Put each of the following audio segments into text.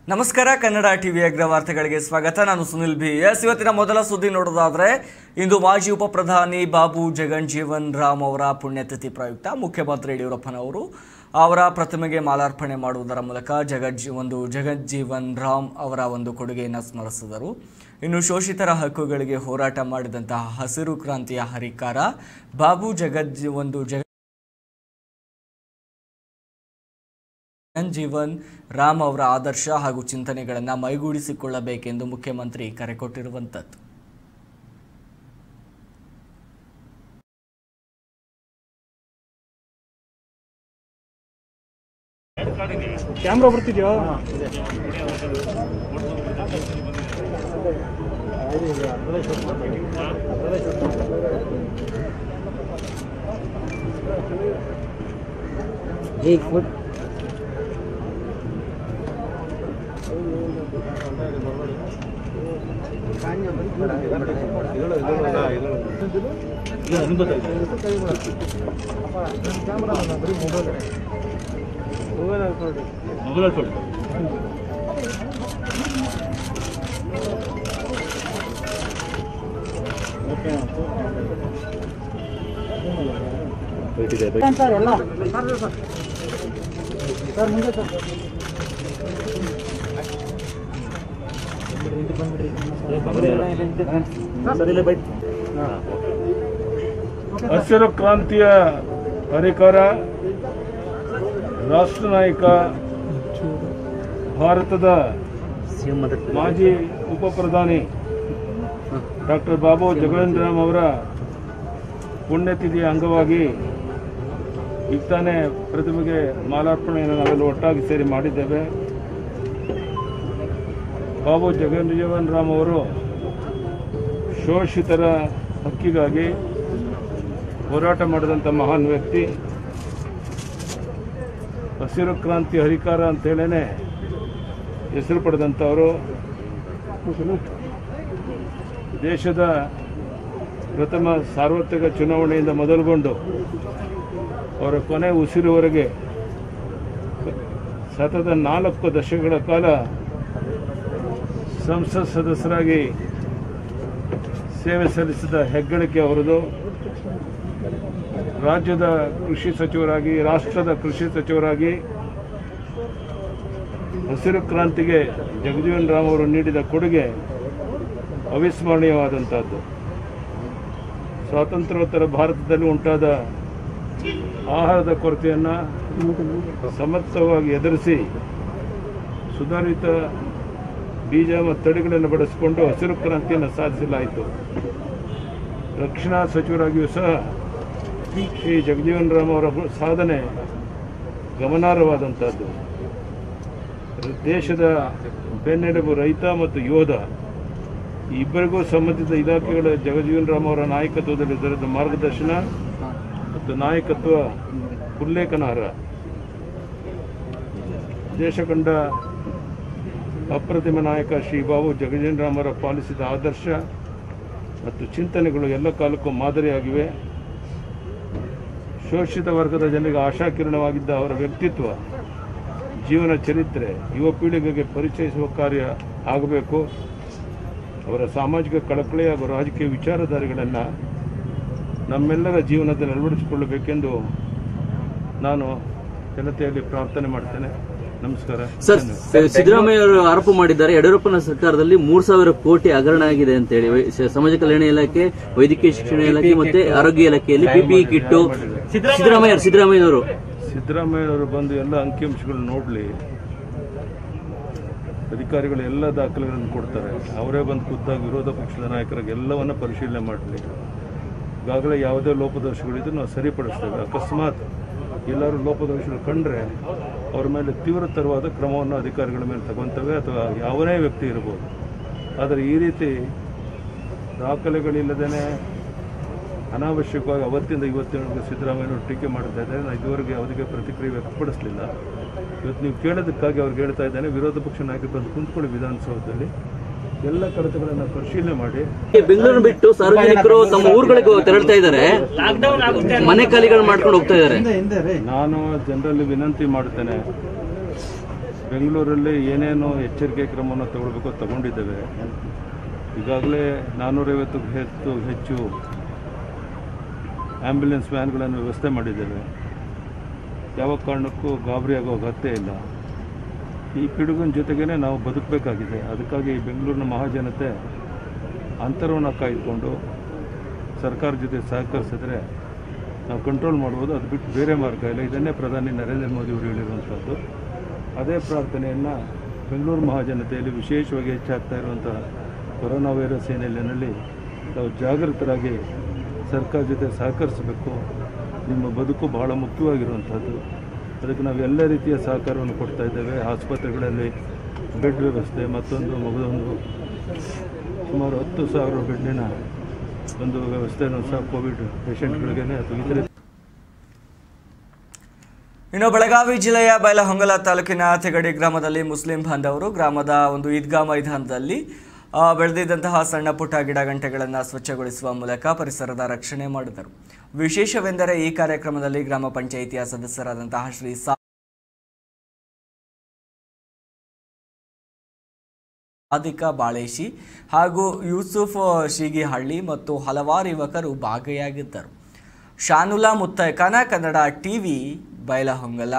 ನಮಸ್ಕಾರ ಕನ್ನಡ ಟಿವಿ ಅಗ್ರ ವಾರ್ತೆಗಳಿಗೆ ಸ್ವಾಗತ ನಾನು ಸುನಿಲ್ ಬಿ ಎಸ್ ಇವತ್ತಿನ ಮೊದಲ ಸುದ್ದಿ ನೋಡೋದಾದ್ರೆ ಇಂದು ಮಾಜಿ ಉಪ ಪ್ರಧಾನಿ ಬಾಬು ಜಗನ್ ಜೀವನ್ ರಾಮ್ ಅವರ ಪುಣ್ಯತಿಥಿ ಪ್ರಯುಕ್ತ ಮುಖ್ಯಮಂತ್ರಿ ಯಡಿಯೂರಪ್ಪನವರು ಅವರ ಪ್ರತಿಮೆಗೆ ಮಾಲಾರ್ಪಣೆ ಮಾಡುವುದರ ಮೂಲಕ ಜಗಜ್ಜಿ ಒಂದು ಜಗಜ್ಜೀವನ್ ರಾಮ್ ಅವರ ಒಂದು ಕೊಡುಗೆಯನ್ನು ಸ್ಮರಿಸಿದರು ಇನ್ನು ಶೋಷಿತರ ಹಕ್ಕುಗಳಿಗೆ ಹೋರಾಟ ಮಾಡಿದಂತಹ ಹಸಿರು ಕ್ರಾಂತಿಯ ಹರಿಕಾರ ಬಾಬು ಜಗಜ್ಜಿ ಒಂದು ಜಗ ಜೀವನ್ ರಾಮ್ ಅವರ ಆದರ್ಶ ಹಾಗೂ ಚಿಂತನೆಗಳನ್ನು ಮೈಗೂಡಿಸಿಕೊಳ್ಳಬೇಕೆಂದು ಮುಖ್ಯಮಂತ್ರಿ ಕರೆ ಕೊಟ್ಟಿರುವಂಥದ್ದು ಕ್ಯಾಮ್ರಾ ಬರ್ತಿದ್ಯಾ एक फुट ಸರ್ ಎಲ್ಲ ಸರ್ ಮುಂದೆ ಸರ್ ಹಸಿರು ಕ್ರಾಂತಿಯ ಹರಿಕಾರ ರಾಷ್ಟ್ರ ನಾಯಕ ಭಾರತದ ಮಾಜಿ ಉಪ ಪ್ರಧಾನಿ ಡಾಕ್ಟರ್ ಬಾಬು ಜಗವೇಂದ್ರ ರಾಮ್ ಅವರ ಪುಣ್ಯತಿಥಿಯ ಅಂಗವಾಗಿ ಈಗ ತಾನೇ ಪ್ರತಿಮೆಗೆ ಮಾಲಾರ್ಪಣೆಯನ್ನು ನಾವೆಲ್ಲ ಒಟ್ಟಾಗಿ ಸೇರಿ ಮಾಡಿದ್ದೇವೆ ಬಾಬು ಜಗನ್ ಜೀವನ್ ರಾಮ್ ಅವರು ಶೋಷಿತರ ಹಕ್ಕಿಗಾಗಿ ಹೋರಾಟ ಮಾಡಿದಂಥ ಮಹಾನ್ ವ್ಯಕ್ತಿ ಹಸಿರು ಕ್ರಾಂತಿ ಹರಿಕಾರ ಅಂತೇಳೇ ಹೆಸರು ಪಡೆದಂಥವರು ದೇಶದ ಪ್ರಥಮ ಸಾರ್ವತ್ರಿಕ ಚುನಾವಣೆಯಿಂದ ಮೊದಲುಗೊಂಡು ಅವರ ಕೊನೆ ಉಸಿರುವರೆಗೆ ಸತತ ನಾಲ್ಕು ದಶಕಗಳ ಕಾಲ ಸಂಸತ್ ಸದಸ್ಯರಾಗಿ ಸೇವೆ ಸಲ್ಲಿಸಿದ ಹೆಗ್ಗಳಿಕೆ ಅವರದು ರಾಜ್ಯದ ಕೃಷಿ ಸಚಿವರಾಗಿ ರಾಷ್ಟ್ರದ ಕೃಷಿ ಸಚಿವರಾಗಿ ಹಸಿರು ಕ್ರಾಂತಿಗೆ ಜಗಜೀವನ್ ರಾಮ್ ಅವರು ನೀಡಿದ ಕೊಡುಗೆ ಅವಿಸ್ಮರಣೀಯವಾದಂಥದ್ದು ಸ್ವಾತಂತ್ರ್ಯೋತ್ತರ ಭಾರತದಲ್ಲಿ ಉಂಟಾದ ಆಹಾರದ ಕೊರತೆಯನ್ನು ಸಮರ್ಥವಾಗಿ ಎದುರಿಸಿ ಸುಧಾರಿತ ಬೀಜ ಮತ್ತು ತಳಿಗಳನ್ನು ಬಳಸಿಕೊಂಡು ಹಸಿರು ಕ್ರಾಂತಿಯನ್ನು ಸಾಧಿಸಲಾಯಿತು ರಕ್ಷಣಾ ಸಚಿವರಾಗಿಯೂ ಸಹ ಶ್ರೀ ಜಗಜೀವನ್ ರಾಮ್ ಅವರ ಸಾಧನೆ ಗಮನಾರ್ಹವಾದಂಥದ್ದು ದೇಶದ ಬೆನ್ನೆಲುಬು ರೈತ ಮತ್ತು ಯೋಧ ಈ ಇಬ್ಬರಿಗೂ ಸಂಬಂಧಿತ ಇಲಾಖೆಗಳ ಜಗಜೀವನ್ ರಾಮ್ ಅವರ ನಾಯಕತ್ವದಲ್ಲಿ ದೊರೆತ ಮಾರ್ಗದರ್ಶನ ಮತ್ತು ನಾಯಕತ್ವ ಉಲ್ಲೇಖನಾರ್ಹ ದೇಶ ಕಂಡ ಅಪ್ರತಿಮ ನಾಯಕ ಶ್ರೀ ಬಾಬು ಜಗಜೀವನ್ ರಾಮ್ ಅವರ ಪಾಲಿಸಿದ ಆದರ್ಶ ಮತ್ತು ಚಿಂತನೆಗಳು ಎಲ್ಲ ಕಾಲಕ್ಕೂ ಮಾದರಿಯಾಗಿವೆ ಶೋಷಿತ ವರ್ಗದ ಜನರಿಗೆ ಆಶಾಕಿರಣವಾಗಿದ್ದ ಅವರ ವ್ಯಕ್ತಿತ್ವ ಜೀವನ ಚರಿತ್ರೆ ಯುವ ಪೀಳಿಗೆಗೆ ಪರಿಚಯಿಸುವ ಕಾರ್ಯ ಆಗಬೇಕು ಅವರ ಸಾಮಾಜಿಕ ಕಳಕಳಿ ಹಾಗೂ ರಾಜಕೀಯ ವಿಚಾರಧಾರೆಗಳನ್ನು ನಮ್ಮೆಲ್ಲರ ಜೀವನದಲ್ಲಿ ಅಳವಡಿಸಿಕೊಳ್ಳಬೇಕೆಂದು ನಾನು ಜನತೆಯಲ್ಲಿ ಪ್ರಾರ್ಥನೆ ಮಾಡ್ತೇನೆ ನಮಸ್ಕಾರ ಸರ್ ಸಿದ್ದರಾಮಯ್ಯ ಅವರು ಆರೋಪ ಮಾಡಿದ್ದಾರೆ ಯಡಿಯೂರಪ್ಪನ ಸರ್ಕಾರದಲ್ಲಿ ಮೂರ್ ಸಾವಿರ ಕೋಟಿ ಹಗರಣ ಆಗಿದೆ ಅಂತ ಹೇಳಿ ವೈ- ಸ- ಸಮಾಜ ಕಲ್ಯಾಣ ಇಲಾಖೆ ವೈದ್ಯಕೀಯ ಶಿಕ್ಷಣ ಇಲಾಖೆ ಮತ್ತೆ ಆರೋಗ್ಯ ಇಲಾಖೆಯಲ್ಲಿ ಪಿಪಿಇ ಕಿಟ್ಟು ಸಿದ್ದರಾಮಯ್ಯ ಸಿದ್ದರಾಮಯ್ಯನವರು ಸಿದ್ದರಾಮಯ್ಯವರು ಬಂದು ಎಲ್ಲ ಅಂಕಿಅಂಶಗಳು ನೋಡಲಿ ಅಧಿಕಾರಿಗಳು ಎಲ್ಲ ದಾಖಲೆಗಳನ್ನು ಕೊಡ್ತಾರೆ ಅವರೇ ಬಂದು ಖುದ್ದಾಗಿ ವಿರೋಧ ಪಕ್ಷದ ನಾಯಕರಿಗೆ ಎಲ್ಲವನ್ನ ಪರಿಶೀಲನೆ ಮಾಡಲಿ ಈಗಾಗಲೇ ಯಾವುದೇ ಲೋಪದೋಷಗಳಿದ್ದು ನಾವು ಸರಿಪಡಿಸ್ತೇವೆ ಅಕಸ್ಮಾತ್ ಎಲ್ಲರೂ ಲೋಪದೋಷಗಳು ಕಂಡ್ರೆ ಅವ್ರ ಮೇಲೆ ತೀವ್ರತರವಾದ ಕ್ರಮವನ್ನು ಅಧಿಕಾರಿಗಳ ಮೇಲೆ ತಗೊತೇವೆ ಅಥವಾ ಯಾವನೇ ವ್ಯಕ್ತಿ ಇರ್ಬೋದು ಆದರೆ ಈ ರೀತಿ ದಾಖಲೆಗಳಿಲ್ಲದೇ ಅನಾವಶ್ಯಕವಾಗಿ ಅವತ್ತಿಂದ ಇವತ್ತಿನವರೆಗೆ ಸಿದ್ದರಾಮಯ್ಯನವರು ಟೀಕೆ ಮಾಡ್ತಾ ಇದ್ದಾರೆ ನಾನು ಇದುವರೆಗೆ ಅವರಿಗೆ ಪ್ರತಿಕ್ರಿಯೆ ವ್ಯಕ್ತಪಡಿಸಲಿಲ್ಲ ಇವತ್ತು ನೀವು ಕೇಳೋದಕ್ಕಾಗಿ ಅವ್ರಿಗೆ ಹೇಳ್ತಾ ಇದ್ದೇನೆ ವಿರೋಧ ಪಕ್ಷ ನಾಯಕರು ಬಂದು ಕುಂತ್ಕೊಳ್ಳಿ ವಿಧಾನಸೌಧದಲ್ಲಿ ಎಲ್ಲ ಕಡತಗಳನ್ನು ಪರಿಶೀಲನೆ ಮಾಡಿ ಬೆಂಗಳೂರು ಬಿಟ್ಟು ಸಾರ್ವಜನಿಕರು ತಮ್ಮ ಊರುಗಳಿಗೆ ತೆರಳ್ತಾ ಇದ್ದಾರೆ ಮನೆ ಖಾಲಿಗಳು ಮಾಡ್ಕೊಂಡು ಹೋಗ್ತಾ ಇದ್ದಾರೆ ನಾನು ಜನರಲ್ಲಿ ವಿನಂತಿ ಮಾಡ್ತೇನೆ ಬೆಂಗಳೂರಲ್ಲಿ ಏನೇನೋ ಎಚ್ಚರಿಕೆ ಕ್ರಮವನ್ನು ತಗೊಳ್ಬೇಕೋ ತಗೊಂಡಿದ್ದೇವೆ ಈಗಾಗಲೇ ನಾನ್ನೂರೈವತ್ತಕ್ಕೂ ಹೆಚ್ಚು ಹೆಚ್ಚು ಆ್ಯಂಬುಲೆನ್ಸ್ ವ್ಯಾನ್ಗಳನ್ನು ವ್ಯವಸ್ಥೆ ಮಾಡಿದ್ದೇವೆ ಯಾವ ಕಾರಣಕ್ಕೂ ಗಾಬರಿ ಆಗೋ ಅಗತ್ಯ ಇಲ್ಲ ಈ ಪಿಡುಗಿನ ಜೊತೆಗೇ ನಾವು ಬದುಕಬೇಕಾಗಿದೆ ಅದಕ್ಕಾಗಿ ಬೆಂಗಳೂರಿನ ಮಹಾಜನತೆ ಅಂತರವನ್ನು ಕಾಯ್ದುಕೊಂಡು ಸರ್ಕಾರ ಜೊತೆ ಸಹಕರಿಸಿದ್ರೆ ನಾವು ಕಂಟ್ರೋಲ್ ಮಾಡ್ಬೋದು ಅದು ಬಿಟ್ಟು ಬೇರೆ ಮಾರ್ಗ ಇಲ್ಲ ಇದನ್ನೇ ಪ್ರಧಾನಿ ನರೇಂದ್ರ ಮೋದಿ ಅವರು ಹೇಳಿರುವಂಥದ್ದು ಅದೇ ಪ್ರಾರ್ಥನೆಯನ್ನು ಬೆಂಗಳೂರು ಮಹಾಜನತೆಯಲ್ಲಿ ವಿಶೇಷವಾಗಿ ಹೆಚ್ಚಾಗ್ತಾ ಇರುವಂಥ ಕೊರೋನಾ ವೈರಸ್ ಹಿನ್ನೆಲೆಯಲ್ಲಿ ನಾವು ಜಾಗೃತರಾಗಿ ಸರ್ಕಾರ ಜೊತೆ ಸಹಕರಿಸಬೇಕು ನಿಮ್ಮ ಬದುಕು ಬಹಳ ಮುಖ್ಯವಾಗಿರುವಂಥದ್ದು ಅದಕ್ಕೆ ನಾವು ಎಲ್ಲ ರೀತಿಯ ಸಹಕಾರವನ್ನು ಕೊಡ್ತಾ ಇದ್ದೇವೆ ಆಸ್ಪತ್ರೆಗಳಲ್ಲಿ ಬೆಡ್ ವ್ಯವಸ್ಥೆ ಮತ್ತೊಂದು ಮಗದೊಂದು ಸುಮಾರು ಹತ್ತು ಸಾವಿರ ಬೆಡ್ಡಿನ ಒಂದು ವ್ಯವಸ್ಥೆಯನ್ನು ಸಹ ಕೋವಿಡ್ ಪೇಷಂಟ್ಗಳಿಗೆ ಅಥವಾ ಇತರೆ ಇನ್ನು ಬೆಳಗಾವಿ ಜಿಲ್ಲೆಯ ಬೈಲಹೊಂಗಲ ತಾಲೂಕಿನ ತೆಗಡಿ ಗ್ರಾಮದಲ್ಲಿ ಮುಸ್ಲಿಂ ಬಾಂಧವರು ಗ್ರಾಮದ ಒಂದು ಈದ್ಗಾ ಮೈದಾನದಲ್ಲಿ ಆ, ಬೆಳೆದಿದ್ದಂತಹ ಸಣ್ಣ ಪುಟ್ಟ ಗಿಡ ಗಂಟೆಗಳನ್ನು ಸ್ವಚ್ಛಗೊಳಿಸುವ ಮೂಲಕ ಪರಿಸರದ ರಕ್ಷಣೆ ಮಾಡಿದರು ವಿಶೇಷವೆಂದರೆ ಈ ಕಾರ್ಯಕ್ರಮದಲ್ಲಿ ಗ್ರಾಮ ಪಂಚಾಯಿತಿಯ ಸದಸ್ಯರಾದಂತಹ ಶ್ರೀ ಸಾ ಸಾದಿಕ ಬಾಳೇಶಿ ಹಾಗೂ ಯೂಸುಫ್ ಶೀಗಿಹಳ್ಳಿ ಮತ್ತು ಹಲವಾರು ಯುವಕರು ಭಾಗಿಯಾಗಿದ್ದರು ಶಾನುಲಾ ಮುತ್ತೈಖಾನ ಕನ್ನಡ ಟಿವಿ ಬೈಲಹೊಂಗಲ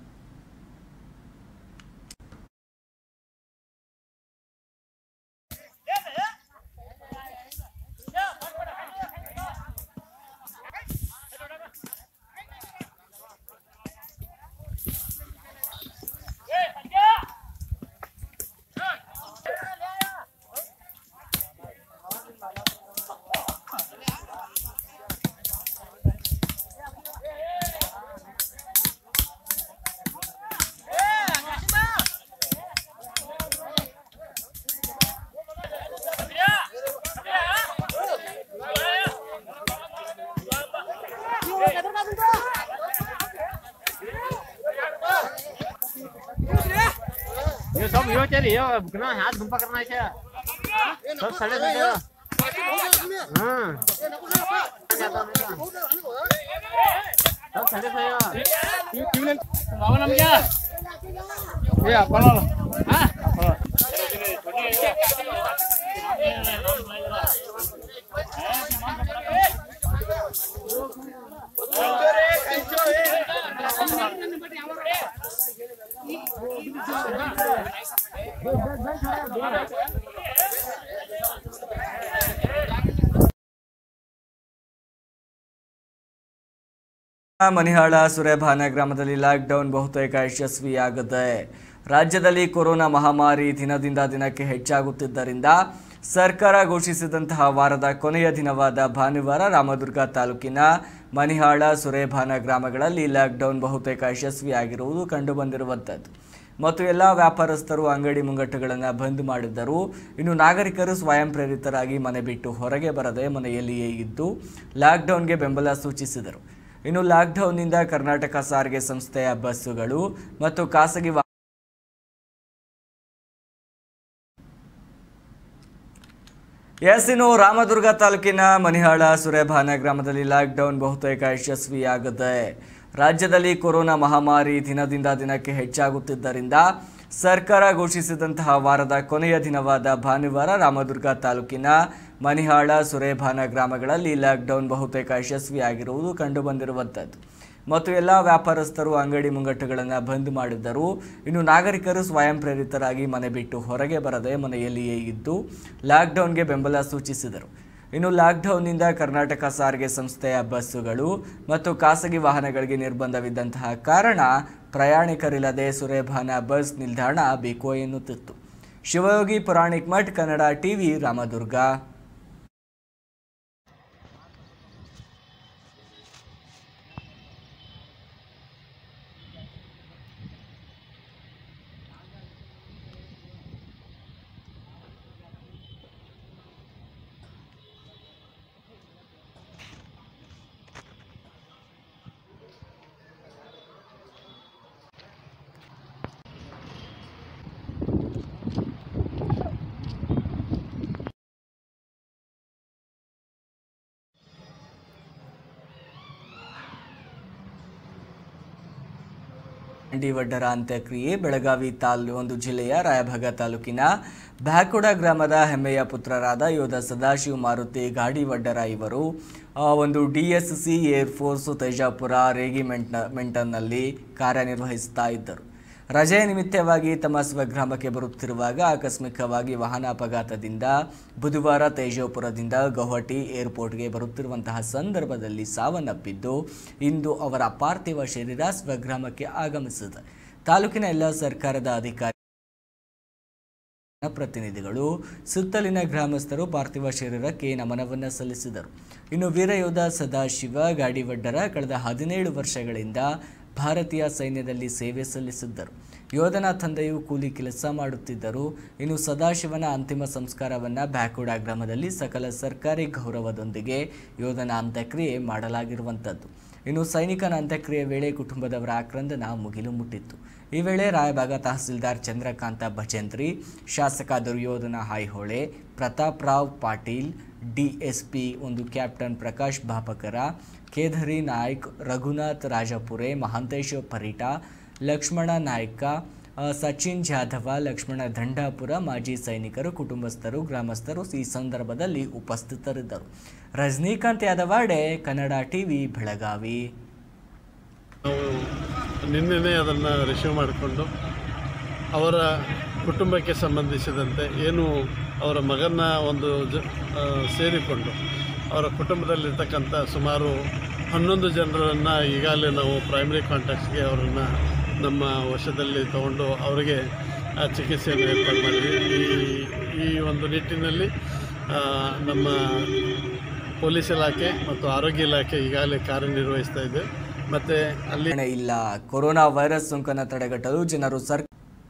ये सब यो चली यो भुकना हाथ धुम्पा करना है सब साढ़े दस हाँ सब साढ़े छः बाबा नाम क्या ये अपोलो हाँ ಮನಿಹಾಳ ಸುರೇಭಾನ ಗ್ರಾಮದಲ್ಲಿ ಲಾಕ್ಡೌನ್ ಬಹುತೇಕ ಯಶಸ್ವಿಯಾಗಿದೆ ರಾಜ್ಯದಲ್ಲಿ ಕೊರೋನಾ ಮಹಾಮಾರಿ ದಿನದಿಂದ ದಿನಕ್ಕೆ ಹೆಚ್ಚಾಗುತ್ತಿದ್ದರಿಂದ ಸರ್ಕಾರ ಘೋಷಿಸಿದಂತಹ ವಾರದ ಕೊನೆಯ ದಿನವಾದ ಭಾನುವಾರ ರಾಮದುರ್ಗ ತಾಲೂಕಿನ ಮನಿಹಾಳ ಸುರೇಭಾನ ಗ್ರಾಮಗಳಲ್ಲಿ ಲಾಕ್ಡೌನ್ ಬಹುತೇಕ ಯಶಸ್ವಿಯಾಗಿರುವುದು ಕಂಡುಬಂದಿರುವಂಥದ್ದು ಮತ್ತು ಎಲ್ಲ ವ್ಯಾಪಾರಸ್ಥರು ಅಂಗಡಿ ಮುಂಗಟ್ಟುಗಳನ್ನು ಬಂದ್ ಮಾಡಿದ್ದರು ಇನ್ನು ನಾಗರಿಕರು ಸ್ವಯಂ ಪ್ರೇರಿತರಾಗಿ ಮನೆ ಬಿಟ್ಟು ಹೊರಗೆ ಬರದೆ ಮನೆಯಲ್ಲಿಯೇ ಇದ್ದು ಲಾಕ್ಡೌನ್ಗೆ ಬೆಂಬಲ ಸೂಚಿಸಿದರು ಇನ್ನು ಲಾಕ್ಡೌನ್ನಿಂದ ಕರ್ನಾಟಕ ಸಾರಿಗೆ ಸಂಸ್ಥೆಯ ಬಸ್ಸುಗಳು ಮತ್ತು ಖಾಸಗಿ ವಾ- ಎಸ್ ಇನ್ನು ರಾಮದುರ್ಗ ತಾಲೂಕಿನ ಮನಿಹಾಳ ಸುರೇಭಾನ ಗ್ರಾಮದಲ್ಲಿ ಲಾಕ್ಡೌನ್ ಬಹುತೇಕ ಯಶಸ್ವಿಯಾಗಿದೆ ರಾಜ್ಯದಲ್ಲಿ ಕೊರೋನಾ ಮಹಾಮಾರಿ ದಿನದಿಂದ ದಿನಕ್ಕೆ ಹೆಚ್ಚಾಗುತ್ತಿದ್ದರಿಂದ ಸರ್ಕಾರ ಘೋಷಿಸಿದಂತಹ ವಾರದ ಕೊನೆಯ ದಿನವಾದ ಭಾನುವಾರ ರಾಮದುರ್ಗ ತಾಲೂಕಿನ ಮನಿಹಾಳ ಸುರೇಭಾನ ಗ್ರಾಮಗಳಲ್ಲಿ ಲಾಕ್ಡೌನ್ ಬಹುತೇಕ ಯಶಸ್ವಿಯಾಗಿರುವುದು ಕಂಡುಬಂದಿರುವಂಥದ್ದು ಮತ್ತು ಎಲ್ಲ ವ್ಯಾಪಾರಸ್ಥರು ಅಂಗಡಿ ಮುಂಗಟ್ಟುಗಳನ್ನು ಬಂದ್ ಮಾಡಿದ್ದರು ಇನ್ನು ನಾಗರಿಕರು ಸ್ವಯಂ ಪ್ರೇರಿತರಾಗಿ ಮನೆ ಬಿಟ್ಟು ಹೊರಗೆ ಬರದೆ ಮನೆಯಲ್ಲಿಯೇ ಇದ್ದು ಲಾಕ್ಡೌನ್ಗೆ ಬೆಂಬಲ ಸೂಚಿಸಿದರು ಇನ್ನು ಲಾಕ್ಡೌನ್ನಿಂದ ಕರ್ನಾಟಕ ಸಾರಿಗೆ ಸಂಸ್ಥೆಯ ಬಸ್ಸುಗಳು ಮತ್ತು ಖಾಸಗಿ ವಾಹನಗಳಿಗೆ ನಿರ್ಬಂಧವಿದ್ದಂತಹ ಕಾರಣ ಪ್ರಯಾಣಿಕರಿಲ್ಲದೆ ಸುರೇಭಾನ ಬಸ್ ನಿಲ್ದಾಣ ಬೇಕು ಎನ್ನುತ್ತಿತ್ತು ಶಿವಯೋಗಿ ಪುರಾಣಿಕ್ ಮಠ್ ಕನ್ನಡ ಟಿವಿ ರಾಮದುರ್ಗ ಡಿವಡ್ಡರ ಅಂತ್ಯಕ್ರಿಯೆ ಬೆಳಗಾವಿ ತಾಲೂ ಒಂದು ಜಿಲ್ಲೆಯ ರಾಯಭಾಗ ತಾಲೂಕಿನ ಬ್ಯಾಕುಡ ಗ್ರಾಮದ ಹೆಮ್ಮೆಯ ಪುತ್ರರಾದ ಯೋಧ ಸದಾಶಿವ ಮಾರುತಿ ಗಾಡಿವಡ್ಡರ ಇವರು ಆ, ಒಂದು D S C air force Tezpur ರೇಗಿಮೆಂಟ್ನ ಮೆಂಟನ್ನಲ್ಲಿ ಕಾರ್ಯನಿರ್ವಹಿಸ್ತಾ ಇದ್ದರು ರಜೆಯ ನಿಮಿತ್ತವಾಗಿ ತಮ್ಮ ಸ್ವಗ್ರಾಮಕ್ಕೆ ಬರುತ್ತಿರುವಾಗ ಆಕಸ್ಮಿಕವಾಗಿ ವಾಹನ ಅಪಘಾತದಿಂದ ಬುಧವಾರ ತೇಜಾಪುರದಿಂದ ಗೌಹಟಿ ಏರ್ಪೋರ್ಟ್ಗೆ ಬರುತ್ತಿರುವಂತಹ ಸಂದರ್ಭದಲ್ಲಿ ಸಾವನ್ನಪ್ಪಿದ್ದು ಇಂದು ಅವರ ಪಾರ್ಥಿವ ಶರೀರ ಸ್ವಗ್ರಾಮಕ್ಕೆ ಆಗಮಿಸಿದೆ ತಾಲೂಕಿನ ಎಲ್ಲ ಸರ್ಕಾರದ ಅಧಿಕಾರಿ ಪ್ರತಿನಿಧಿಗಳು ಸುತ್ತಲಿನ ಗ್ರಾಮಸ್ಥರು ಪಾರ್ಥಿವ ಶರೀರಕ್ಕೆ ನಮನವನ್ನು ಸಲ್ಲಿಸಿದರು ಇನ್ನು ವೀರಯೋಧ ಸದಾಶಿವ ಗಾಡಿವಡ್ಡರ ಕಳೆದ ಹದಿನೇಳು ವರ್ಷಗಳಿಂದ ಭಾರತೀಯ ಸೈನ್ಯದಲ್ಲಿ ಸೇವೆ ಸಲ್ಲಿಸಿದ್ದರು ಯೋಧನ ತಂದೆಯು ಕೂಲಿ ಕೆಲಸ ಮಾಡುತ್ತಿದ್ದರು ಇನ್ನು ಸದಾಶಿವನ ಅಂತಿಮ ಸಂಸ್ಕಾರವನ್ನು ಬ್ಯಾಕುಡ ಗ್ರಾಮದಲ್ಲಿ ಸಕಲ ಸರ್ಕಾರಿ ಗೌರವದೊಂದಿಗೆ ಯೋಧನ ಅಂತ್ಯಕ್ರಿಯೆ ಮಾಡಲಾಗಿರುವಂಥದ್ದು ಇನ್ನು ಸೈನಿಕನ ಅಂತ್ಯಕ್ರಿಯೆ ವೇಳೆ ಕುಟುಂಬದವರ ಆಕ್ರಂದನ ಮುಗಿಲು ಮುಟ್ಟಿತ್ತು ಈ ವೇಳೆ ರಾಯಬಾಗ ತಹಸೀಲ್ದಾರ್ ಚಂದ್ರಕಾಂತ ಭಜಂತ್ರಿ ಶಾಸಕ ದುರ್ಯೋಧನ ಹಾಯ್ಹೊಳೆ ಪ್ರತಾಪ್ ರಾವ್ ಪಾಟೀಲ್ ಡಿಎಸ್ಪಿ ಒಂದು ಕ್ಯಾಪ್ಟನ್ ಪ್ರಕಾಶ್ ಬಾಪಕರ ಕೇಧರಿ ನಾಯ್ಕ್ ರಘುನಾಥ್ ರಾಜಪುರೆ ಮಹಾಂತೇಶ ಪರಿಟ ಲಕ್ಷ್ಮಣ ನಾಯ್ಕ ಆ, ಸಚಿನ್ ಜಾಧವ ಲಕ್ಷ್ಮಣ ದಂಡಾಪುರ ಮಾಜಿ ಸೈನಿಕರು ಕುಟುಂಬಸ್ಥರು ಗ್ರಾಮಸ್ಥರು ಈ ಸಂದರ್ಭದಲ್ಲಿ ಉಪಸ್ಥಿತರಿದ್ದರು ರಜನಿಕಾಂತ್ ಯಾದವಾಡೆ ಕನ್ನಡ ಟಿವಿ ಬೆಳಗಾವಿ ನಾವು ನಿನ್ನೆನೇ ಅದನ್ನು ರಿಸೀವ್ ಮಾಡಿಕೊಂಡು ಅವರ ಕುಟುಂಬಕ್ಕೆ ಸಂಬಂಧಿಸಿದಂತೆ ಏನು ಅವರ ಮಗನ ಒಂದು ಜ ಆ, ಸೇರಿಕೊಂಡು ಅವರ ಕುಟುಂಬದಲ್ಲಿರ್ತಕ್ಕಂಥ ಸುಮಾರು ಹನ್ನೊಂದು ಜನರನ್ನು ಈಗಾಗಲೇ ನಾವು ಪ್ರೈಮರಿ ಕಾಂಟ್ಯಾಕ್ಟ್ಸ್ಗೆ ಅವರನ್ನು ನಮ್ಮ ವಶದಲ್ಲಿ ತಗೊಂಡು ಅವರಿಗೆ ಆ ಚಿಕಿತ್ಸೆಯನ್ನು ಏರ್ಪಾಡು ಮಾಡಿದ್ವಿ ಈ ಈ ಒಂದು ನಿಟ್ಟಿನಲ್ಲಿ ಆ, ನಮ್ಮ ಪೊಲೀಸ್ ಇಲಾಖೆ ಮತ್ತು ಆರೋಗ್ಯ ಇಲಾಖೆ ಈಗಾಗಲೇ ಕಾರ್ಯನಿರ್ವಹಿಸ್ತಾ ಇದೆ ಮತ್ತು ಅಲ್ಲಿ ನಿರ್ಣಯ ಇಲ್ಲ ಕೊರೋನಾ ವೈರಸ್ ಸೋಂಕನ್ನು ತಡೆಗಟ್ಟಲು ಜನರು ಸರ್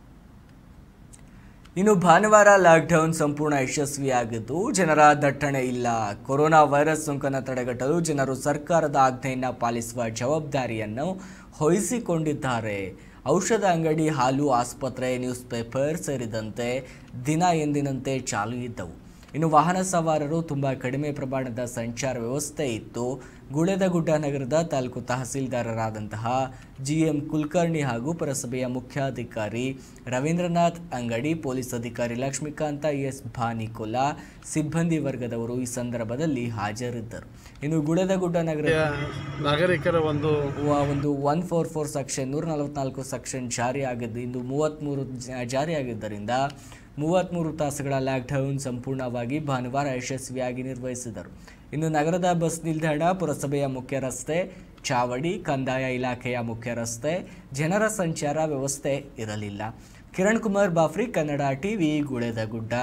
ಇನ್ನು ಭಾನುವಾರ ಲಾಕ್ಡೌನ್ ಸಂಪೂರ್ಣ ಯಶಸ್ವಿಯಾಗಿದ್ದು ಜನರ ದಟ್ಟಣೆ ಇಲ್ಲ ಕೊರೋನಾ ವೈರಸ್ ಸೋಂಕನ್ನು ತಡೆಗಟ್ಟಲು ಜನರು ಸರ್ಕಾರದ ಆಜ್ಞೆಯನ್ನು ಪಾಲಿಸುವ ಜವಾಬ್ದಾರಿಯನ್ನು ವಹಿಸಿಕೊಂಡಿದ್ದಾರೆ ಔಷಧ ಅಂಗಡಿ ಹಾಲು ಆಸ್ಪತ್ರೆ ನ್ಯೂಸ್ ಪೇಪರ್ ಸೇರಿದಂತೆ ದಿನ ಎಂದಿನಂತೆ ಚಾಲು ಇದ್ದವು ಇನ್ನು ವಾಹನ ಸವಾರರು ತುಂಬ ಕಡಿಮೆ ಪ್ರಮಾಣದ ಸಂಚಾರ ವ್ಯವಸ್ಥೆ ಇತ್ತು ಗುಳೆದಗುಡ್ಡ ನಗರದ ತಾಲೂಕು ತಹಸೀಲ್ದಾರರಾದಂತಹ ಜಿ ಎಂ ಕುಲಕರ್ಣಿ ಹಾಗೂ ಪುರಸಭೆಯ ಮುಖ್ಯಾಧಿಕಾರಿ ರವೀಂದ್ರನಾಥ್ ಅಂಗಡಿ ಪೊಲೀಸ್ ಅಧಿಕಾರಿ ಲಕ್ಷ್ಮೀಕಾಂತ ಎಸ್ ಭಾನಿಕೊಲ ಸಿಬ್ಬಂದಿ ವರ್ಗದವರು ಈ ಸಂದರ್ಭದಲ್ಲಿ ಹಾಜರಿದ್ದರು ಇನ್ನು ಗುಳೆದಗುಡ್ಡ ನಗರ ನಾಗರಿಕರ ಒಂದು ವ- ಒಂದು ಒನ್ ಫೋರ್ ಫೋರ್ ಸೆಕ್ಷನ್ ನೂರ ನಲವತ್ನಾಲ್ಕು ಸೆಕ್ಷನ್ ಜಾರಿಯಾಗಿದ್ದು ಇಂದು ಮೂವತ್ತ್ಮೂರು ಜ- ಜಾರಿಯಾಗಿದ್ದರಿಂದ ಮೂವತ್ತ್ಮೂರು ತಾಸುಗಳ ಲಾಕ್ಡೌನ್ ಸಂಪೂರ್ಣವಾಗಿ ಭಾನುವಾರ ಯಶಸ್ವಿಯಾಗಿ ನಿರ್ವಹಿಸಿದರು ಇನ್ನು ನಗರದ ಬಸ್ ನಿಲ್ದಾಣ ಪುರಸಭೆಯ ಮುಖ್ಯ ರಸ್ತೆ ಚಾವಡಿ ಕಂದಾಯ ಇಲಾಖೆಯ ಮುಖ್ಯ ರಸ್ತೆ ಜನರ ಸಂಚಾರ ವ್ಯವಸ್ಥೆ ಇರಲಿಲ್ಲ ಕಿರಣ್ ಕುಮಾರ್ ಬಾಫ್ರಿ ಕನ್ನಡ ಟಿವಿ ಗುಳೆದಗುಡ್ಡ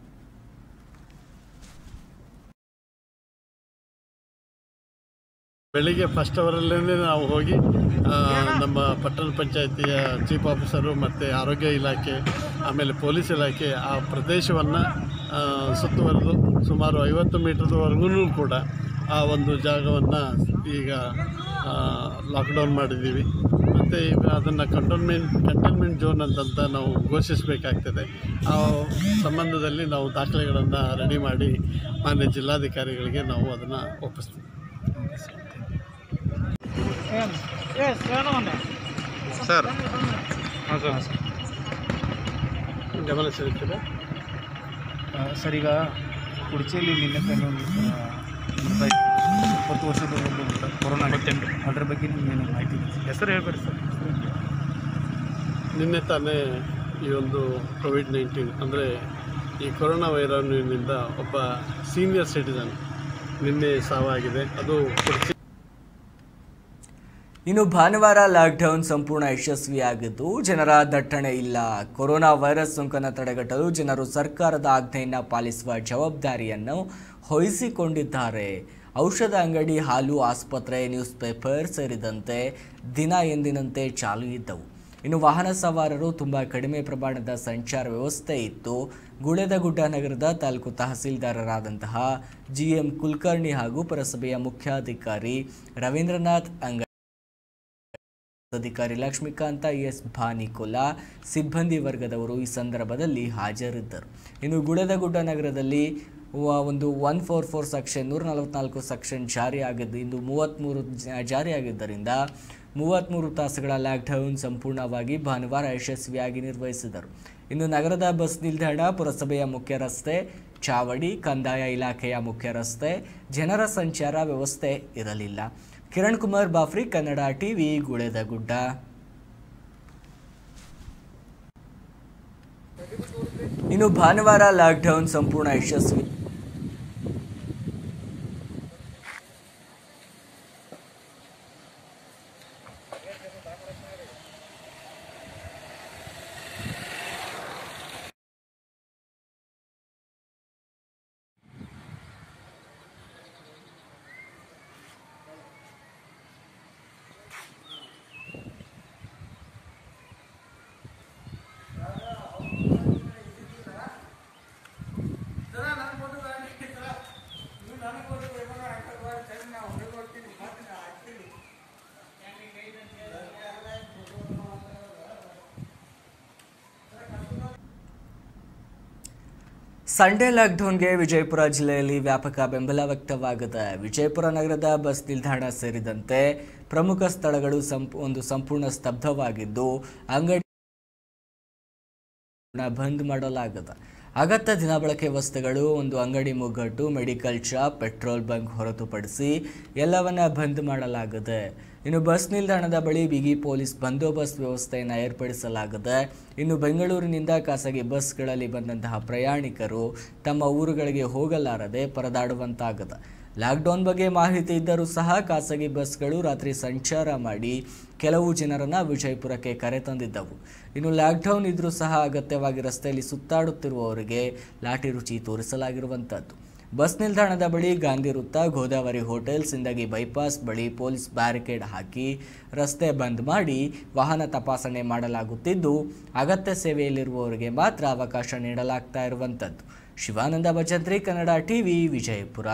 ಬೆಳಿಗ್ಗೆ ಫಸ್ಟ್ ಅವರಲ್ಲೇ ನಾವು ಹೋಗಿ ಆ, ನಮ್ಮ ಪಟ್ಟಣ ಪಂಚಾಯತಿಯ ಚೀಫ್ ಆಫೀಸರು ಮತ್ತು ಆರೋಗ್ಯ ಇಲಾಖೆ ಆಮೇಲೆ ಪೊಲೀಸ್ ಇಲಾಖೆ ಆ ಪ್ರದೇಶವನ್ನು ಸುತ್ತುವರೆದು ಸುಮಾರು ಐವತ್ತು ಮೀಟರ್ವರೆಗೂ ಕೂಡ ಆ ಒಂದು ಜಾಗವನ್ನು ಈಗ ಲಾಕ್ಡೌನ್ ಮಾಡಿದ್ದೀವಿ ಮತ್ತು ಈಗ ಅದನ್ನು ಕಂಟೋನ್ಮೆಂಟ್ ಕಂಟೈನ್ಮೆಂಟ್ ಝೋನ್ ಅಂತಂತ ನಾವು ಘೋಷಿಸಬೇಕಾಗ್ತದೆ ಆ ಸಂಬಂಧದಲ್ಲಿ ನಾವು ದಾಖಲೆಗಳನ್ನು ರೆಡಿ ಮಾಡಿ ಮಾನ್ಯ ಜಿಲ್ಲಾಧಿಕಾರಿಗಳಿಗೆ ನಾವು ಅದನ್ನು ಒಪ್ಪಿಸ್ತೀವಿ ಸರ್ ಹಾಂ ಸರ್ ಗಮನ ಸೆಳೀತದೆ ಆ, ಸರ್ ಈಗ ಕುಡ್ಚಿಯಲ್ಲಿ ನಿನ್ನೆ ತಾನೇ ಒಂದು ಆ, ಮೃತ ಇಪ್ಪತ್ತು ವರ್ಷದ ಒಂದು ಮೃತ ಕೊರೋನಾ ಅದ್ರ ಬಗ್ಗೆ ನಿಮ್ಗೇನು ಮಾಹಿತಿ ಹೆಸರು ಹೇಳ್ಬೇಡಿ ಸರ್ ನಿನ್ನೆ ತಾನೇ ಈ ಒಂದು ಕೋವಿಡ್ ನೈನ್ಟೀನ್ ಅಂದರೆ ಈ ಕೊರೋನಾ ವೈರಾಣುವಿನಿಂದ ಒಬ್ಬ ಸೀನಿಯರ್ ಸಿಟಿಸನ್ ನಿನ್ನೆ ಸಾವಾಗಿದೆ ಅದು ಕುಡ್ಚಿ ಇನ್ನು ಭಾನುವಾರ ಲಾಕ್ಡೌನ್ ಸಂಪೂರ್ಣ ಯಶಸ್ವಿಯಾಗಿದ್ದು ಜನರ ದಟ್ಟಣೆ ಇಲ್ಲ ಕೊರೋನಾ ವೈರಸ್ ಸೋಂಕನ್ನು ತಡೆಗಟ್ಟಲು ಜನರು ಸರ್ಕಾರದ ಆಜ್ಞೆಯನ್ನು ಪಾಲಿಸುವ ಜವಾಬ್ದಾರಿಯನ್ನು ವಹಿಸಿಕೊಂಡಿದ್ದಾರೆ ಔಷಧ ಅಂಗಡಿ ಹಾಲು ಆಸ್ಪತ್ರೆ ನ್ಯೂಸ್ ಪೇಪರ್ ಸೇರಿದಂತೆ ದಿನ ಎಂದಿನಂತೆ ಚಾಲು ಇದ್ದವು ಇನ್ನು ವಾಹನ ಸವಾರರು ತುಂಬ ಕಡಿಮೆ ಪ್ರಮಾಣದ ಸಂಚಾರ ವ್ಯವಸ್ಥೆ ಇತ್ತು ಗುಳೆದಗುಡ್ಡ ನಗರದ ತಾಲೂಕು ತಹಸೀಲ್ದಾರರಾದಂತಹ ಜಿ ಎಂ ಕುಲಕರ್ಣಿ ಹಾಗೂ ಪುರಸಭೆಯ ಮುಖ್ಯಾಧಿಕಾರಿ ರವೀಂದ್ರನಾಥ್ ಅಂಗ ಅಧಿಕಾರಿ ಲಕ್ಷ್ಮೀಕಾಂತ ಎಸ್ ಭಾನಿಕೊಲ ಸಿಬ್ಬಂದಿ ವರ್ಗದವರು ಈ ಸಂದರ್ಭದಲ್ಲಿ ಹಾಜರಿದ್ದರು ಇನ್ನು ಗುಳೆದಗುಡ್ಡ ನಗರದಲ್ಲಿ ವ- ಒಂದು ಒನ್ ಫೋರ್ ಫೋರ್ ಸೆಕ್ಷನ್ ನೂರ ನಲವತ್ನಾಲ್ಕು ಸೆಕ್ಷನ್ ಜಾರಿಯಾಗಿದ್ದು ಇಂದು ಮೂವತ್ತ್ಮೂರು ಜ- ಜಾರಿಯಾಗಿದ್ದರಿಂದ ಮೂವತ್ತ್ಮೂರು ತಾಸುಗಳ ಲಾಕ್ಡೌನ್ ಸಂಪೂರ್ಣವಾಗಿ ಭಾನುವಾರ ಯಶಸ್ವಿಯಾಗಿ ನಿರ್ವಹಿಸಿದರು ಇನ್ನು ನಗರದ ಬಸ್ ನಿಲ್ದಾಣ ಪುರಸಭೆಯ ಮುಖ್ಯ ರಸ್ತೆ ಚಾವಡಿ ಕಂದಾಯ ಇಲಾಖೆಯ ಮುಖ್ಯ ರಸ್ತೆ ಜನರ ಸಂಚಾರ ವ್ಯವಸ್ಥೆ ಇರಲಿಲ್ಲ ಕಿರಣ್ ಕುಮಾರ್ ಬಾಫ್ರಿ ಕನ್ನಡ ಟಿವಿ ಗುಳೆದಗುಡ್ಡ ಇನ್ನು ಭಾನುವಾರ ಲಾಕ್ಡೌನ್ ಸಂಪೂರ್ಣ ಯಶಸ್ವಿ ಸಂಡೇ ಲಾಕ್ಡೌನ್ಗೆ ವಿಜಯಪುರ ಜಿಲ್ಲೆಯಲ್ಲಿ ವ್ಯಾಪಕ ಬೆಂಬಲ ವ್ಯಕ್ತವಾಗಿದೆ ವಿಜಯಪುರ ನಗರದ ಬಸ್ ನಿಲ್ದಾಣ ಸೇರಿದಂತೆ ಪ್ರಮುಖ ಸ್ಥಳಗಳು ಸಂಪ್ ಒಂದು ಸಂಪೂರ್ಣ ಸ್ತಬ್ಧವಾಗಿದ್ದು ಅಂಗಡಿ ಬಂದ್ ಮಾಡಲಾಗಿದೆ ಅಗತ್ಯ ದಿನಬಳಕೆ ವಸ್ತುಗಳು ಒಂದು ಅಂಗಡಿ ಮುಗ್ಗಟ್ಟು ಮೆಡಿಕಲ್ ಶಾಪ್ ಪೆಟ್ರೋಲ್ ಬಂಕ್ ಹೊರತುಪಡಿಸಿ ಎಲ್ಲವನ್ನ ಬಂದ್ ಮಾಡಲಾಗಿದೆ ಇನ್ನು ಬಸ್ ನಿಲ್ದಾಣದ ಬಳಿ ಬಿಗಿ ಪೊಲೀಸ್ ಬಂದೋಬಸ್ತ್ ವ್ಯವಸ್ಥೆಯನ್ನು ಏರ್ಪಡಿಸಲಾಗಿದೆ ಇನ್ನು ಬೆಂಗಳೂರಿನಿಂದ ಖಾಸಗಿ ಬಸ್ಗಳಲ್ಲಿ ಬಂದಂತಹ ಪ್ರಯಾಣಿಕರು ತಮ್ಮ ಊರುಗಳಿಗೆ ಹೋಗಲಾರದೆ ಪರದಾಡುವಂತಾಗಿದೆ ಲಾಕ್ಡೌನ್ ಬಗ್ಗೆ ಮಾಹಿತಿ ಇದ್ದರೂ ಸಹ ಖಾಸಗಿ ಬಸ್ಗಳು ರಾತ್ರಿ ಸಂಚಾರ ಮಾಡಿ ಕೆಲವು ಜನರನ್ನ ವಿಜಯಪುರಕ್ಕೆ ಕರೆತಂದಿದ್ದವು ಇನ್ನು ಲಾಕ್ಡೌನ್ ಇದ್ರೂ ಸಹ ಅಗತ್ಯವಾಗಿ ರಸ್ತೆಯಲ್ಲಿ ಸುತ್ತಾಡುತ್ತಿರುವವರಿಗೆ ಲಾಠಿ ರುಚಿ ತೋರಿಸಲಾಗಿರುವಂಥದ್ದು ಬಸ್ ನಿಲ್ದಾಣದ ಬಳಿ ಗಾಂಧಿ ವೃತ್ತ ಗೋದಾವರಿ ಹೋಟೆಲ್ ಸಿಂದಗಿ ಬೈಪಾಸ್ ಬಳಿ ಪೊಲೀಸ್ ಬ್ಯಾರಿಕೇಡ್ ಹಾಕಿ ರಸ್ತೆ ಬಂದ್ ಮಾಡಿ ವಾಹನ ತಪಾಸಣೆ ಮಾಡಲಾಗುತ್ತಿದ್ದು ಅಗತ್ಯ ಸೇವೆಯಲ್ಲಿರುವವರಿಗೆ ಮಾತ್ರ ಅವಕಾಶ ನೀಡಲಾಗ್ತಾ ಇರುವಂಥದ್ದು ಶಿವಾನಂದ ಭಜಂತ್ರಿ ಕನ್ನಡ ಟಿವಿ ವಿಜಯಪುರ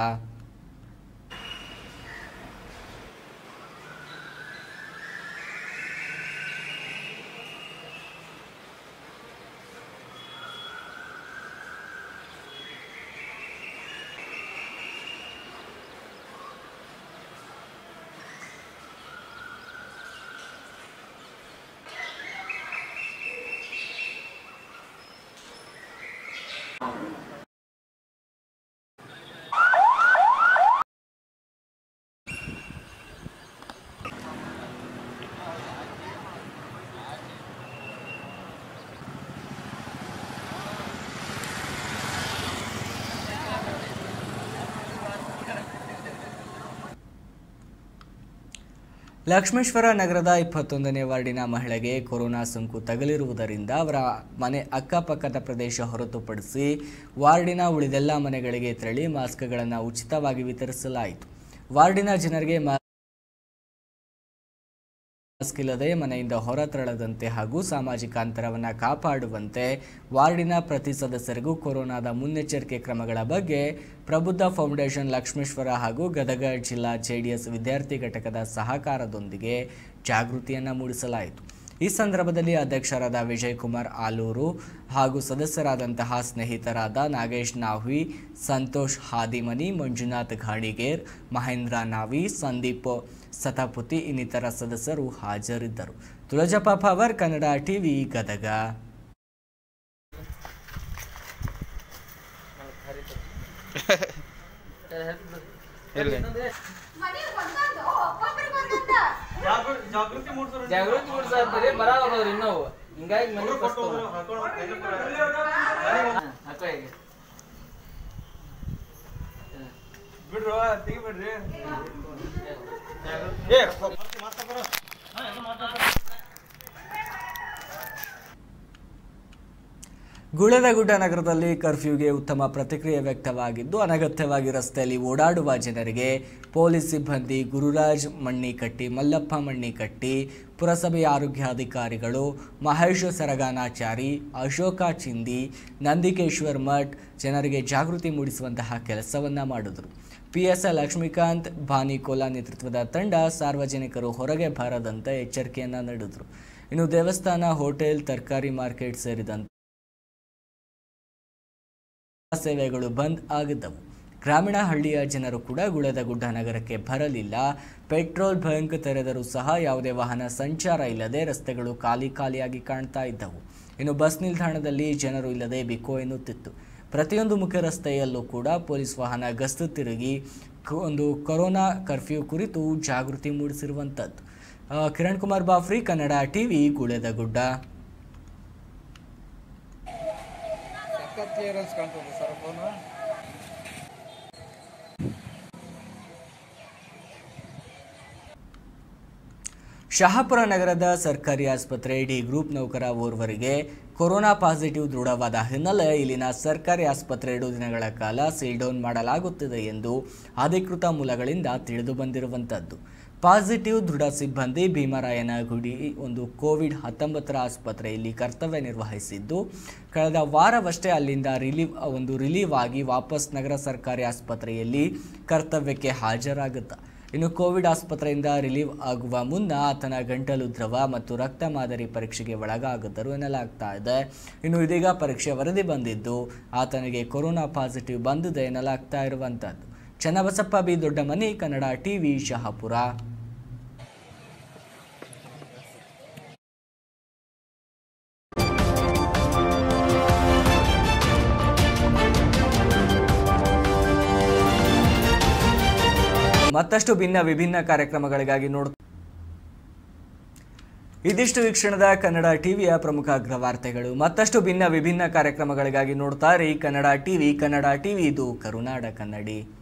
ಲಕ್ಷ್ಮೇಶ್ವರ ನಗರದ ಇಪ್ಪತ್ತೊಂದನೇ ವಾರ್ಡಿನ ಮಹಿಳೆಗೆ ಕೊರೋನಾ ಸೋಂಕು ತಗುಲಿರುವುದರಿಂದ ಅವರ ಮನೆ ಅಕ್ಕಪಕ್ಕದ ಪ್ರದೇಶ ಹೊರತುಪಡಿಸಿ ವಾರ್ಡಿನ ಉಳಿದೆಲ್ಲ ಮನೆಗಳಿಗೆ ತೆರಳಿ ಮಾಸ್ಕ್ಗಳನ್ನು ಉಚಿತವಾಗಿ ವಿತರಿಸಲಾಯಿತು ವಾರ್ಡಿನ ಜನರಿಗೆ ಮಾ ಮಾಸ್ಕ್ ಇಲ್ಲದೆ ಮನೆಯಿಂದ ಹೊರ ತೆರಳದಂತೆ ಹಾಗೂ ಸಾಮಾಜಿಕ ಅಂತರವನ್ನು ಕಾಪಾಡುವಂತೆ ವಾರ್ಡಿನ ಪ್ರತಿ ಸದಸ್ಯರಿಗೂ ಕೊರೋನಾದ ಮುನ್ನೆಚ್ಚರಿಕೆ ಕ್ರಮಗಳ ಬಗ್ಗೆ ಪ್ರಬುದ್ಧ ಫೌಂಡೇಶನ್ ಲಕ್ಷ್ಮೇಶ್ವರ ಹಾಗೂ ಗದಗ ಜಿಲ್ಲಾ ಜೆಡಿಎಸ್ ವಿದ್ಯಾರ್ಥಿ ಘಟಕದ ಸಹಕಾರದೊಂದಿಗೆ ಜಾಗೃತಿಯನ್ನು ಮೂಡಿಸಲಾಯಿತು ಈ ಸಂದರ್ಭದಲ್ಲಿ ಅಧ್ಯಕ್ಷರಾದ ವಿಜಯ್ ಕುಮಾರ್ ಆಲೂರು ಹಾಗೂ ಸದಸ್ಯರಾದಂತಹ ಸ್ನೇಹಿತರಾದ ನಾಗೇಶ್ ನಾವ್ವಿ ಸಂತೋಷ್ ಹಾದಿಮನಿ ಮಂಜುನಾಥ್ ಘಾಣಿಗೇರ್ ಮಹೇಂದ್ರ ನಾವಿ ಸಂದೀಪ್ ಸತಾಪುತಿ ಇನ್ನಿತರ ಸದಸ್ಯರು ಹಾಜರಿದ್ದರು ತುಳಜಪ್ಪ ಪವರ್ ಕನ್ನಡ ಟಿವಿ ಗದಗ ಜಾಗೃತಿ ಮೂಡಿಸ್ತಾರೆ ಬರಾವ್ರಿ ಇನ್ನೂ ಹಿಂಗಾಗಿ ಮನೆ ಗುಳದಗುಡ್ಡ ನಗರದಲ್ಲಿ ಕರ್ಫ್ಯೂಗೆ ಉತ್ತಮ ಪ್ರತಿಕ್ರಿಯೆ ವ್ಯಕ್ತವಾಗಿದ್ದು ಅನಗತ್ಯವಾಗಿ ರಸ್ತೆಯಲ್ಲಿ ಓಡಾಡುವ ಜನರಿಗೆ ಪೊಲೀಸ್ ಸಿಬ್ಬಂದಿ ಗುರುರಾಜ್ ಮಣ್ಣಿಕಟ್ಟಿ ಮಲ್ಲಪ್ಪ ಮಣ್ಣಿಕಟ್ಟಿ ಪುರಸಭೆಯ ಆರೋಗ್ಯಾಧಿಕಾರಿಗಳು ಮಹೇಶ್ ಸರಗಾನಾಚಾರಿ ಅಶೋಕ ಚಿಂದಿ ನಂದಿಕೇಶ್ವರ್ ಮಠ್ ಜನರಿಗೆ ಜಾಗೃತಿ ಮೂಡಿಸುವಂತಹ ಕೆಲಸವನ್ನ ಮಾಡಿದ್ರು ಪಿ ಎಸ್ ಎಲ್ ಲಕ್ಷ್ಮೀಕಾಂತ್ ಭಾನಿಕೋಲಾ ನೇತೃತ್ವದ ತಂಡ ಸಾರ್ವಜನಿಕರು ಹೊರಗೆ ಬಾರದಂತೆ ಎಚ್ಚರಿಕೆಯನ್ನ ನೀಡಿದ್ರು ಇನ್ನು ದೇವಸ್ಥಾನ ಹೋಟೆಲ್ ತರಕಾರಿ ಮಾರ್ಕೆಟ್ ಸೇರಿದಂತೆ ಸೇವೆಗಳು ಬಂದ್ ಆಗಿದ್ದವು ಗ್ರಾಮೀಣ ಹಳ್ಳಿಯ ಜನರು ಕೂಡ ಗುಳದಗುಡ್ಡ ನಗರಕ್ಕೆ ಬರಲಿಲ್ಲ ಪೆಟ್ರೋಲ್ ಬಂಕ್ ತೆರೆದರೂ ಸಹ ಯಾವುದೇ ವಾಹನ ಸಂಚಾರ ಇಲ್ಲದೆ ರಸ್ತೆಗಳು ಖಾಲಿ ಖಾಲಿಯಾಗಿ ಕಾಣ್ತಾ ಇದ್ದವು ಇನ್ನು ಬಸ್ ನಿಲ್ದಾಣದಲ್ಲಿ ಜನರು ಇಲ್ಲದೆ ಬಿಕೋ ಎನ್ನುತ್ತಿತ್ತು ಪ್ರತಿಯೊಂದು ಮುಖ್ಯ ರಸ್ತೆಯಲ್ಲೂ ಕೂಡ ಪೊಲೀಸ್ ವಾಹನ ಗಸ್ತು ತಿರುಗಿ ಕ- ಒಂದು ಕೊರೋನಾ ಕರ್ಫ್ಯೂ ಕುರಿತು ಜಾಗೃತಿ ಮೂಡಿಸಿರುವಂಥದ್ದು ಆ, ಕಿರಣ್ ಕುಮಾರ್ ಬಾಫ್ರಿ ಕನ್ನಡ ಟಿವಿ ಗುಳೆದಗುಡ್ಡ ಶಹಾಪುರ ನಗರದ ಸರ್ಕಾರಿ ಆಸ್ಪತ್ರೆ ಡಿ ಗ್ರೂಪ್ ನೌಕರ ಓರ್ವರಿಗೆ ಕೊರೋನಾ ಪಾಸಿಟಿವ್ ದೃಢವಾದ ಹಿನ್ನೆಲೆ ಇಲ್ಲಿನ ಸರ್ಕಾರಿ ಆಸ್ಪತ್ರೆ ಎರಡು ದಿನಗಳ ಕಾಲ ಸೀಲ್ ಡೌನ್ ಮಾಡಲಾಗುತ್ತಿದೆ ಎಂದು ಅಧಿಕೃತ ಮೂಲಗಳಿಂದ ತಿಳಿದು ಬಂದಿರುವಂಥದ್ದು ಪಾಸಿಟಿವ್ ದೃಢ ಸಿಬ್ಬಂದಿ ಭೀಮರಾಯನಗುಡಿ ಒಂದು ಕೋವಿಡ್ ಹತ್ತೊಂಬತ್ತರ ಆಸ್ಪತ್ರೆಯಲ್ಲಿ ಕರ್ತವ್ಯ ನಿರ್ವಹಿಸಿದ್ದು ಕಳೆದ ವಾರವಷ್ಟೇ ಅಲ್ಲಿಂದ ರಿಲೀವ್ ಒಂದು ರಿಲೀವ್ ಆಗಿ ವಾಪಸ್ ನಗರ ಸರ್ಕಾರಿ ಆಸ್ಪತ್ರೆಯಲ್ಲಿ ಕರ್ತವ್ಯಕ್ಕೆ ಹಾಜರಾಗುತ್ತ ಇನ್ನು ಕೋವಿಡ್ ಆಸ್ಪತ್ರೆಯಿಂದ ರಿಲೀವ್ ಆಗುವ ಮುನ್ನ ಆತನ ಗಂಟಲು ದ್ರವ ಮತ್ತು ರಕ್ತ ಮಾದರಿ ಪರೀಕ್ಷೆಗೆ ಒಳಗಾಗಿದ್ದರು ಎನ್ನಲಾಗ್ತಾ ಇದೆ ಇನ್ನು ಇದೀಗ ಪರೀಕ್ಷೆ ವರದಿ ಬಂದಿದ್ದು ಆತನಿಗೆ ಕೊರೋನಾ ಪಾಸಿಟಿವ್ ಬಂದಿದೆ ಎನ್ನಲಾಗ್ತಾ ಇರುವಂಥದ್ದು ಚನ್ನಬಸಪ್ಪ ಬಿ ದೊಡ್ಡಮನಿ ಕನ್ನಡ ಟಿವಿ ಶಹಾಪುರ ಮತ್ತಷ್ಟು ಭಿನ್ನ ವಿಭಿನ್ನ ಕಾರ್ಯಕ್ರಮಗಳಿಗಾಗಿ ನೋಡ್ ಇದಿಷ್ಟು ಈ ಕ್ಷಣದ ಕನ್ನಡ ಟಿವಿಯ ಪ್ರಮುಖ ಅಗ್ರವಾರ್ತೆಗಳು ಮತ್ತಷ್ಟು ಭಿನ್ನ ವಿಭಿನ್ನ ಕಾರ್ಯಕ್ರಮಗಳಿಗಾಗಿ ನೋಡ್ತಾ ಇರಿ ಕನ್ನಡ ಟಿವಿ ಕನ್ನಡ ಟಿವಿ ಇದು ಕರುನಾಡ ಕನ್ನಡಿ